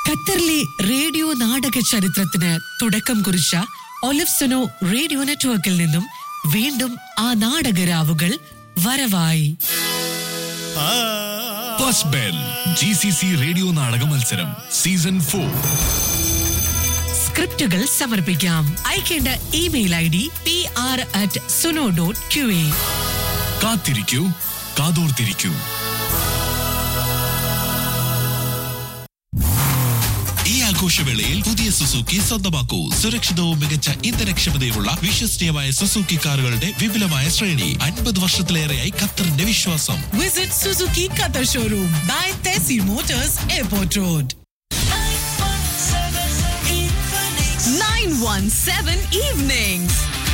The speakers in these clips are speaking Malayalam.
ഖത്തറിലെ റേഡിയോ നാടക ചരിത്രത്തിന് തുടക്കം കുറിച്ച ഒലിഫ്സനോ റേഡിയോ നെറ്റ്വർക്കിൽ നിന്നും വീണ്ടും ആ നാടകരാവുകൾ വരവായി first bell G C C radio നാടക മത്സരം സീസൺ ഫോർ സ്ക്രിപ്റ്റുകൾ സമർപ്പിക്കാം അയക്കേണ്ട email I D P R at Suno dot Q A കാത്തിരിക്കൂ കാതോർത്തിരിക്കൂ ഈ ആഘോഷവേളയിൽ പുതിയ സുസുക്കി സ്വന്തമാക്കൂ സുരക്ഷിതവും മികച്ച ഇന്ധനക്ഷമതയുമുള്ള വിശ്വസനീയമായ സുസുക്കി കാറുകളുടെ വിപുലമായ ശ്രേണി അൻപത് വർഷത്തിലേറെയായി ഖത്തറിന്റെ വിശ്വാസം visit Suzuki Qatar showroom by തെസി motors airport road 917 Evenings.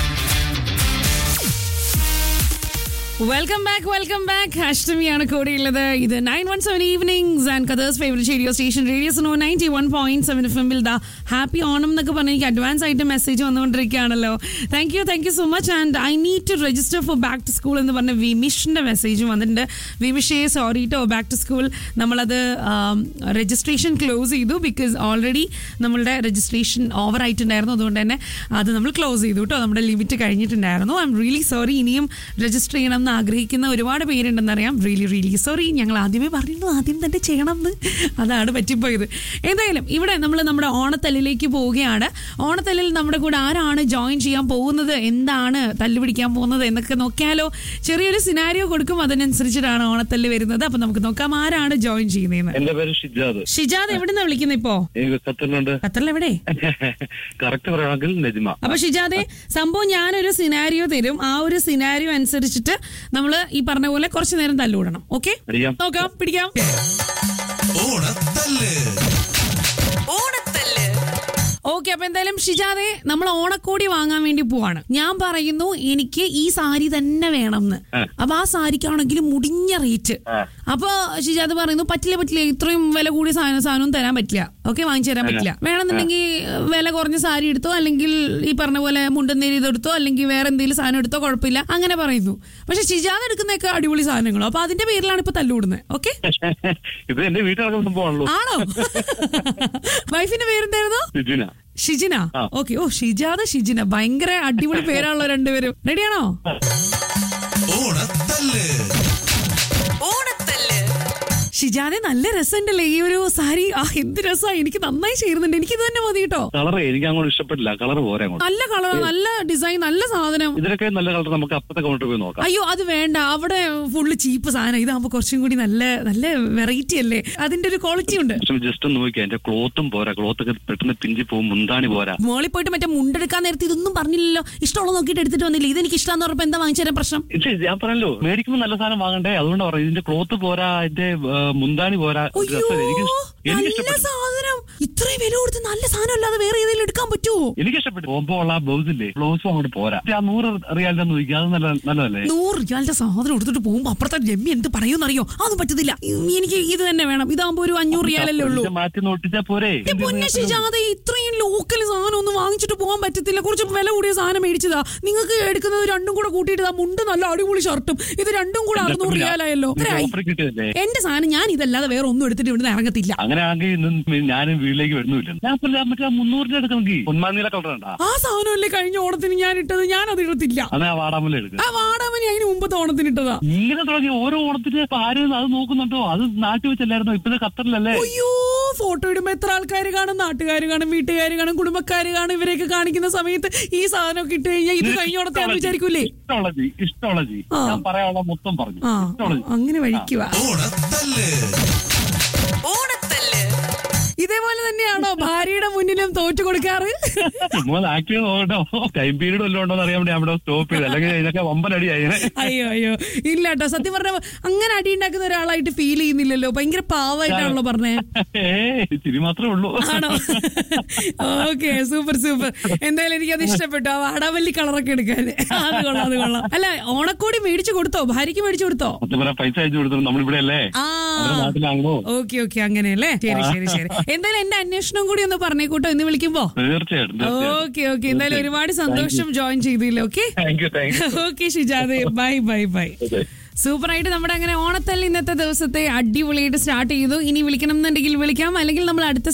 Welcome back welcome back അഷ്ടമിയാണ് കൂടെയുള്ളത് ഇത് nine one seven evenings and കദേഴ്സ് favourite radio station radio Suno ninety one point seven F എമ്മിൽ ദാ ഹാപ്പി ഓണം എന്നൊക്കെ പറഞ്ഞ് എനിക്ക് അഡ്വാൻസ് ആയിട്ട് മെസ്സേജ് വന്നുകൊണ്ടിരിക്കുകയാണല്ലോ thank you thank you so much and I need to register for back to school എന്ന് പറഞ്ഞ വിമിഷിന്റെ മെസ്സേജും വന്നിട്ടുണ്ട് വിമിഷേ സോറി ടോ ബാക്ക് ടു സ്കൂൾ നമ്മളത് രജിസ്ട്രേഷൻ ക്ലോസ് ചെയ്തു ബിക്കോസ് ഓൾറെഡി നമ്മളുടെ രജിസ്ട്രേഷൻ ഓവർ ആയിട്ടുണ്ടായിരുന്നു അതുകൊണ്ട് തന്നെ അത് നമ്മൾ ക്ലോസ് ചെയ്തു കേട്ടോ നമ്മുടെ ലിമിറ്റ് കഴിഞ്ഞിട്ടുണ്ടായിരുന്നു ഐ എം റിയലി സോറി ഇനിയും രജിസ്റ്റർ ചെയ്യണം എന്ന് ആഗ്രഹിക്കുന്ന ഒരുപാട് പേരുണ്ടെന്ന് അറിയാം റിയലി റിയലി സോറി ഞങ്ങൾ ആദ്യമേ പറഞ്ഞു ആദ്യം തന്നെ ചെയ്യണം എന്ന് അതാണ് പറ്റിപ്പോയത് എന്തായാലും ഇവിടെ നമ്മൾ നമ്മുടെ ഓണത്തല്ലിലേക്ക് പോവുകയാണ് ഓണത്തല്ലിൽ നമ്മുടെ കൂടെ ആരാണ് ജോയിൻ ചെയ്യാൻ പോകുന്നത് എന്താണ് തല്ല് പിടിക്കാൻ പോകുന്നത് എന്നൊക്കെ നോക്കിയാലോ ചെറിയൊരു സിനാരിയോ കൊടുക്കും അതിനനുസരിച്ചിട്ടാണ് ഓണത്തല്ല് വരുന്നത് അപ്പൊ നമുക്ക് നോക്കാം ആരാണ് ജോയിൻ ചെയ്യുന്നതെന്ന് എന്റെ പേര് ഷിജാദ് ഷിജാദ് എവിടുന്ന വിളിക്കുന്നത് ഇപ്പോ എനിക്ക് ഖത്തറിലുണ്ട് ഖത്തറിൽ എവിടെ കറക്റ്റ് പറയുകയാണെങ്കിൽ നജ്മ അപ്പൊ ഷിജാദെ സംഭവം ഞാനൊരു സിനാരിയോ തരും ആ ഒരു സിനാരിയോ അനുസരിച്ചിട്ട് നമ്മൾ ഈ പറഞ്ഞ പോലെ കുറച്ചു നേരം തല്ലുകൂടണം ഓക്കെ അറിയാം നോക്കാം പിടിക്കാം ഓണത്തല്ല് ഓക്കെ അപ്പൊ എന്തായാലും ഷിജാദെ നമ്മൾ ഓണക്കോടി വാങ്ങാൻ വേണ്ടി പോവാണ് ഞാൻ പറയുന്നു എനിക്ക് ഈ സാരി തന്നെ വേണമെന്ന് ആ. അപ്പൊ ആ സാരിക്കാണെങ്കിൽ മുടിഞ്ഞ റേറ്റ് ആ. അപ്പൊ ഷിജാദ് പറയുന്നു പറ്റില്ല പറ്റില്ല ഇത്രയും വില കൂടിയ സാധനം സാധനവും തരാൻ പറ്റില്ല ഓക്കെ വാങ്ങിച്ചു തരാൻ പറ്റില്ല വേണമെന്നുണ്ടെങ്കിൽ വില കുറഞ്ഞ സാരി എടുത്തോ അല്ലെങ്കിൽ ഈ പറഞ്ഞ പോലെ മുണ്ടെന്നേരി ഇതെടുത്തോ അല്ലെങ്കിൽ വേറെ എന്തെങ്കിലും സാധനം എടുത്തോ കുഴപ്പമില്ല അങ്ങനെ പറയുന്നു പക്ഷെ ഷിജാദ് എടുക്കുന്നതൊക്കെ അടിപൊളി സാധനങ്ങളോ അപ്പൊ അതിന്റെ പേരിലാണ് ഇപ്പൊ തല്ലുകൂടുന്നത് ഓക്കെ ഇത് എന്റെ വീട്ടിൽ നടക്കുന്ന സംഭവമാണല്ലോ ആണോ വൈഫിന്റെ പേരെന്തായിരുന്നു ഷിജുന ഷിജിന ആ. ഓക്കെ ഓ ഷിജാദ് ഷിജിന ഭയങ്കര അടിപൊളി പേരാണല്ലോ രണ്ടുപേരും റെഡിയാണോ ഓണത്തല്ല് ഷിജാദെ നല്ല രസമുണ്ടല്ലേ ഈ ഒരു സാരി ആ എന്ത് രസാ എനിക്ക് നന്നായി ചേരുന്നുണ്ട് എനിക്ക് ഇത് തന്നെ മതി കേട്ടോ കളർ എനിക്ക് അങ്ങോട്ട് ഇഷ്ടപ്പെട്ടില്ല കളർ പോരെ അങ്ങോട്ട് നല്ല കളർ നല്ല ഡിസൈൻ നല്ല സാധനം ഇതിനൊക്കെ നല്ല കളർ നമുക്ക് അപ്പത്തെ കൗണ്ടർ പോയി നോക്കാം അയ്യോ അത് വേണ്ട അവിടെ ഫുള്ള് ചീപ്പ് സാധനം ഇതാകുമ്പോ കുറച്ചും കൂടി നല്ല നല്ല വെറൈറ്റി അല്ലേ അതിന്റെ ഒരു ക്വാളിറ്റി ഉണ്ട് പക്ഷെ ജസ്റ്റ് ഒന്ന് നോക്കിയാ എന്റെ ക്ലോത്തും പോരാ ക്ലോത്ത് ഒക്കെ പെട്ടെന്ന് പിഞ്ചി പോകും മുന്താണി പോരാ മോളിൽ പോയിട്ട് മറ്റേ മുണ്ടെടുക്കാൻ നേരത്തെ ഇതൊന്നും പറഞ്ഞില്ലല്ലോ ഇഷ്ടമുള്ള നോക്കിയിട്ട് എടുത്തിട്ട് വന്നില്ല ഇതെനിക്ക് ഇഷ്ടമാന്ന് പറഞ്ഞപ്പോ എന്താ വാങ്ങിച്ചു തരാൻ പ്രശ്നം ഇത് ഞാൻ പറഞ്ഞല്ലോ മേടിക്കുമ്പോൾ നല്ല സാധനം വാങ്ങണ്ടേ അതുകൊണ്ടാ പറയാം ഇതിന്റെ ക്ലോത്ത് പോരാ ഇതിന്റെ ആ, മുന്താണി പോരാ ഒരു അയ്യോ രസം. എനിക്ക് എനിക്ക് നല്ല ഇഷ്ടപ്പെട്ടു സാധനം ഇത്രയും വില കൊടുത്ത് നല്ല സാധനം അല്ലാതെ വേറെ ഏതെങ്കിലും എടുക്കാൻ പറ്റുമോ എനിക്ക് ഇഷ്ടപ്പെട്ടു പോകുമ്പോ ഉള്ള ബ്ലൗസ് ഇല്ലേ ബ്ലൗസും അങ്ങോട്ട് പോരാ ആ നൂറ് റിയാലിന്റെ നോക്കി അത് നല്ല നല്ലതല്ലേ നൂറ് റിയാലിന്റെ സാധനം എടുത്തിട്ട് പോകുമ്പോ അപ്പുറത്തെ ജമ്മി എന്ത് പറയുമെന്നറിയോ അതൊന്നും പറ്റത്തില്ല എനിക്ക് ഇത് തന്നെ വേണം ഇതാകുമ്പോ ഒരു അഞ്ഞൂറ് റിയാലല്ലേ ഉള്ളൂ ഇത് മാറ്റി നോട്ടിച്ചാ പോരെ എന്റെ പൊന്നെ ഷിജാതെ ഇത്രയും ലോക്കൽ സാധനം ഒന്നും വാങ്ങിച്ചിട്ട് പോകാൻ പറ്റത്തില്ല കുറച്ച് വില കൂടിയ സാധനം മേടിച്ചതാ നിങ്ങൾക്ക് എടുക്കുന്നത് രണ്ടും കൂടെ കൂട്ടിയിട്ട് ആ മുണ്ട് നല്ല അടിപൊളി ഷർട്ടും ഇത് രണ്ടും കൂടെ അറുന്നൂറ് റിയാലായല്ലോ എത്രയായി? ഓഫർ കിട്ടിയതല്ലേ എന്റെ സാധനം ഞാൻ ഇതല്ലാതെ വേറെ ഒന്നും എടുത്തിട്ട് ഇവിടുന്ന് ഇറങ്ങത്തില്ല അങ്ങനെ ആണെങ്കിൽ ഇന്ന് ഞാനും വീട്ടിലേക്ക് വരുന്നില്ല ഞാൻ പറഞ്ഞ മറ്റേ മുന്നൂറിന്റെ എടുക്കണമെങ്കിൽ പൊന്മാനീല കളർ ഉണ്ടാ ആ സാധനമല്ലേ കഴിഞ്ഞ ഓണത്തിന് ഞാൻ ഇട്ടത് ഞാൻ അത് ഇടത്തില്ല അതെ ആ വാടാമല എടുക്കുക ആ വാടാമനി അതിന് മുമ്പത്തെ ഓണത്തിന് ഇട്ടതാ ഇങ്ങനെ തുടങ്ങി ഓരോ ഓണത്തിന് ഇപ്പൊ ആരും അത് നോക്കുന്നുണ്ടോ അത് നാട്ടിൽ വെച്ചല്ലായിരുന്നോ ഇപ്പഴത്തെ ഖത്തറിലല്ലേ അയ്യോ ഫോട്ടോ ഇടുമ്പോ എത്ര ആൾക്കാർ കാണും നാട്ടുകാർ കാണും വീട്ടുകാർ കാണും കുടുംബക്കാർ കാണും ഇവരെയൊക്കെ കാണിക്കുന്ന സമയത്ത് ഈ സാധനമൊക്കെ ഇട്ട് കഴിഞ്ഞാൽ ഇത് കഴിഞ്ഞ ഓണത്താന്ന് വിചാരിക്കൂലേ ഇഷ്ടമുള്ള ജി ഇഷ്ടമുള്ള ജി ആ. ഞാൻ പറയാനുള്ള മൊത്തം പറഞ്ഞു ആ ഇഷ്ടമുള്ള ജി അങ്ങനെ വഴിക്കുക ഓണത്തല്ല് ഇതേപോലെ തന്നെയാണോ ഭാര്യയുടെ മുന്നിലും തോറ്റു കൊടുക്കാറ് ചുമ്മാ ആക്റ്റീവ് നോക്കട്ടോ ടൈം പീരീഡ് വല്ലതും ഉണ്ടോ എന്ന് അറിയാൻ വേണ്ടി അവിടെ സ്റ്റോപ്പ് ചെയ്ത് അല്ലെങ്കിൽ ഇതിനൊക്കെ വമ്പൻ അടിയായി അയ്യോ അയ്യോ ഇല്ല കേട്ടോ സത്യം പറഞ്ഞ അങ്ങനെ അടി ഉണ്ടാക്കുന്ന ഒരാളായിട്ട് ഫീൽ ചെയ്യുന്നില്ലല്ലോ ഭയങ്കര പാവായിട്ടാണല്ലോ പറഞ്ഞേ ഏ ചിരി മാത്രമേ ഉള്ളൂ ആണോ ഓക്കെ സൂപ്പർ സൂപ്പർ എന്തായാലും എനിക്ക് അത് ഇഷ്ടപ്പെട്ടു ആ വാടാവല്ലി കളറൊക്കെ എടുക്കാൻ അത് കൊള്ളാം അത് കൊള്ളാം അല്ല ഓണക്കോടി മേടിച്ചു കൊടുത്തോ ഭാര്യയ്ക്ക് മേടിച്ചു കൊടുത്തോ സത്യം പറയാൻ പൈസ അയച്ചു കൊടുത്തു നമ്മളിവിടെ അല്ലേ ആ അവരുടെ നാട്ടിലാണോ ഓക്കെ ഓക്കെ അങ്ങനെയല്ലേ ശരി ശരി ശരി എന്തായാലും എന്റെ അന്വേഷണം കൂടി ഒന്ന് പറഞ്ഞേക്കൂട്ടോ ഇന്ന് വിളിക്കുമ്പോ തീർച്ചയായിട്ടും ഓക്കെ ഓക്കെ എന്തായാലും ഒരുപാട് സന്തോഷം ജോയിൻ ചെയ്തില്ല okay thank you thank you okay Shijad bye bye bye super ആയിട്ട് നമ്മുടെ അങ്ങനെ ഓണത്തല്ല് ഇന്നത്തെ ദിവസത്തെ അടിപൊളിയായിട്ട് സ്റ്റാർട്ട് ചെയ്തു ഇനി വിളിക്കണം എന്നുണ്ടെങ്കിൽ വിളിക്കാം അല്ലെങ്കിൽ നമ്മൾ അടുത്ത